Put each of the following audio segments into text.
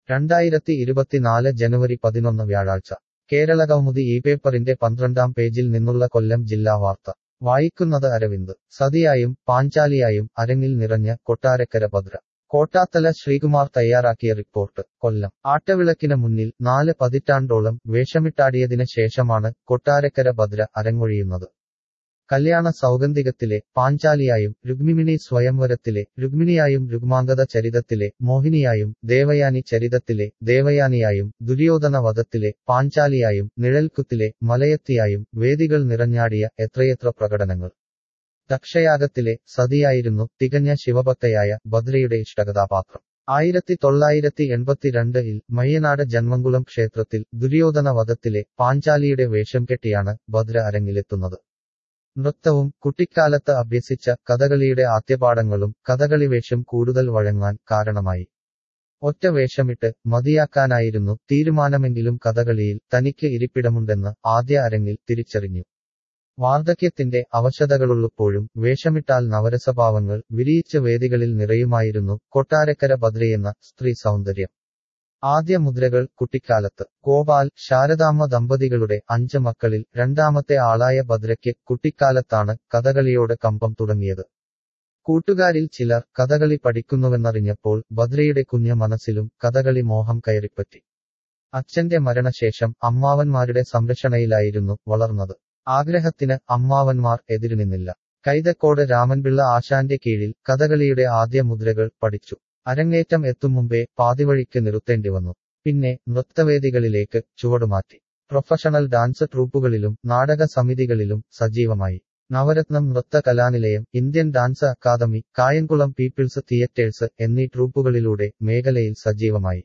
രണ്ടായിരത്തി ഇരുപത്തിനാല് ജനുവരി പതിനൊന്ന് വ്യാഴാഴ്ച കേരളകൗമുദി ഈ പേപ്പറിന്റെ പന്ത്രണ്ടാം പേജിൽ നിന്നുള്ള കൊല്ലം ജില്ലാ വാർത്ത വായിക്കുന്നത് അരവിന്ദ് സതിയായും പാഞ്ചാലിയായും അരങ്ങിൽ നിറഞ്ഞ കൊട്ടാരക്കര ഭദ്ര കോട്ടാത്തല ശ്രീകുമാർ തയ്യാറാക്കിയ റിപ്പോർട്ട് കൊല്ലം ആട്ടവിളക്കിന് മുന്നിൽ നാല് പതിറ്റാണ്ടോളം വേഷമിട്ടാടിയതിന് ശേഷമാണ് കൊട്ടാരക്കര ഭദ്ര അരങ്ങൊഴിയുന്നത് കല്യാണ സൗഗന്ധികത്തിലെ പാഞ്ചാലിയായും രുക്മിണിണി സ്വയംവരത്തിലെ രുക്മിണിയായും രുഗ്മാംഗത ചരിതത്തിലെ മോഹിനിയായും ദേവയാനി ചരിതത്തിലെ ദേവയാനിയായും ദുര്യോധന വധത്തിലെ പാഞ്ചാലിയായും നിഴൽക്കുത്തിലെ മലയത്തിയായും വേദികൾ നിറഞ്ഞാടിയ എത്രയെത്ര പ്രകടനങ്ങൾ ദക്ഷയാഗത്തിലെ സതിയായിരുന്നു തികഞ്ഞ ശിവഭക്തയായ ഭദ്രയുടെ ഇഷ്ടകഥാപാത്രം ആയിരത്തി തൊള്ളായിരത്തി എൺപത്തിരണ്ടിൽ മയ്യനാട് ജന്മംകുളം ക്ഷേത്രത്തിൽ ദുര്യോധന വധത്തിലെ പാഞ്ചാലിയുടെ വേഷം കെട്ടിയാണ് ഭദ്ര അരങ്ങിലെത്തുന്നത് നൃത്തവും കുട്ടിക്കാലത്ത് അഭ്യസിച്ച കഥകളിയുടെ ആദ്യപാഠങ്ങളും കഥകളി വേഷം കൂടുതൽ വഴങ്ങാൻ കാരണമായി ഒറ്റ വേഷമിട്ട് മതിയാക്കാനായിരുന്നു തീരുമാനമെങ്കിലും കഥകളിയിൽ തനിക്ക് ഇരിപ്പിടമുണ്ടെന്ന് ആദ്യ അരങ്ങിൽ തിരിച്ചറിഞ്ഞു വാർദ്ധക്യത്തിന്റെ അവശതകളുള്ളപ്പോഴും വേഷമിട്ടാൽ നവരസഭാവങ്ങൾ വിരിയിച്ച വേദികളിൽ നിറയുമായിരുന്നു കൊട്ടാരക്കര ഭദ്രയെന്ന സ്ത്രീ സൗന്ദര്യം ആദ്യ മുദ്രകൾ കുട്ടിക്കാലത്ത് ഗോപാൽ ശാരദാമ്മ ദമ്പതികളുടെ അഞ്ച് മക്കളിൽ രണ്ടാമത്തെ ആളായ ഭദ്രയ്ക്ക് കുട്ടിക്കാലത്താണ് കഥകളിയോട് കമ്പം തുടങ്ങിയത് കൂട്ടുകാരിൽ ചിലർ കഥകളി പഠിക്കുന്നുവെന്നറിഞ്ഞപ്പോൾ ഭദ്രയുടെ കുഞ്ഞ മനസ്സിലും കഥകളി മോഹം കയറിപ്പറ്റി അച്ഛന്റെ മരണശേഷം അമ്മാവന്മാരുടെ സംരക്ഷണയിലായിരുന്നു വളർന്നത് ആഗ്രഹത്തിന് അമ്മാവന്മാർ എതിരുനിന്നില്ല കൈതക്കോട് രാമൻപിള്ള ആശാന്റെ കീഴിൽ കഥകളിയുടെ ആദ്യ മുദ്രകൾ പഠിച്ചു അരങ്ങേറ്റം എത്തും മുമ്പേ പാതിവഴിക്ക് നിർത്തേണ്ടി വന്നു പിന്നെ നൃത്തവേദികളിലേക്ക് ചുവടുമാറ്റി പ്രൊഫഷണൽ ഡാൻസ് ട്രൂപ്പുകളിലും നാടക സമിതികളിലും സജീവമായി Navaratnam Nritha Kalanilayam Indian dance academy Kayamkulam people's theatres എന്നീ ട്രൂപ്പുകളിലൂടെ മേഖലയിൽ സജീവമായി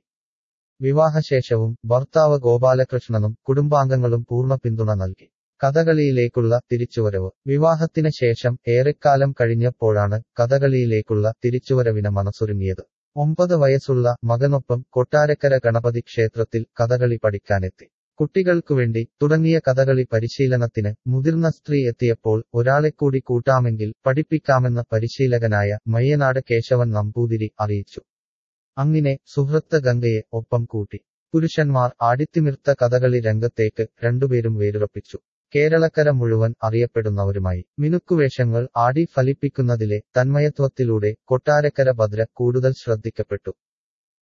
വിവാഹശേഷവും ഭർത്താവ് ഗോപാലകൃഷ്ണനും കുടുംബാംഗങ്ങളും പൂർണ്ണ പിന്തുണ നൽകി കഥകളിയിലേക്കുള്ള തിരിച്ചുവരവ് വിവാഹത്തിന് ശേഷം ഏറെക്കാലം കഴിഞ്ഞപ്പോഴാണ് കഥകളിയിലേക്കുള്ള തിരിച്ചുവരവിന് മനസ്സൊരുങ്ങിയത് ഒമ്പത് വയസ്സുള്ള മകനൊപ്പം കൊട്ടാരക്കര ഗണപതി ക്ഷേത്രത്തിൽ കഥകളി പഠിക്കാനെത്തി കുട്ടികൾക്കുവേണ്ടി തുടങ്ങിയ കഥകളി പരിശീലനത്തിന് മുതിർന്ന സ്ത്രീ എത്തിയപ്പോൾ ഒരാളെ കൂടി കൂട്ടാമെങ്കിൽ പഠിപ്പിക്കാമെന്ന് പരിശീലകനായ മയ്യനാട് കേശവൻ നമ്പൂതിരി അറിയിച്ചു അങ്ങനെ സുഹൃത്ത് ഗംഗയെ ഒപ്പം കൂട്ടി പുരുഷന്മാർ ആടിത്തിമിർത്ത കഥകളി രംഗത്തേക്ക് രണ്ടുപേരും വേരുറപ്പിച്ചു കേരളക്കര മുഴുവൻ അറിയപ്പെടുന്നവരുമായി മിനുക്കുവേഷങ്ങൾ ആടി ഫലിപ്പിക്കുന്നതിലെ തന്മയത്വത്തിലൂടെ കൊട്ടാരക്കര ഭദ്ര കൂടുതൽ ശ്രദ്ധിക്കപ്പെട്ടു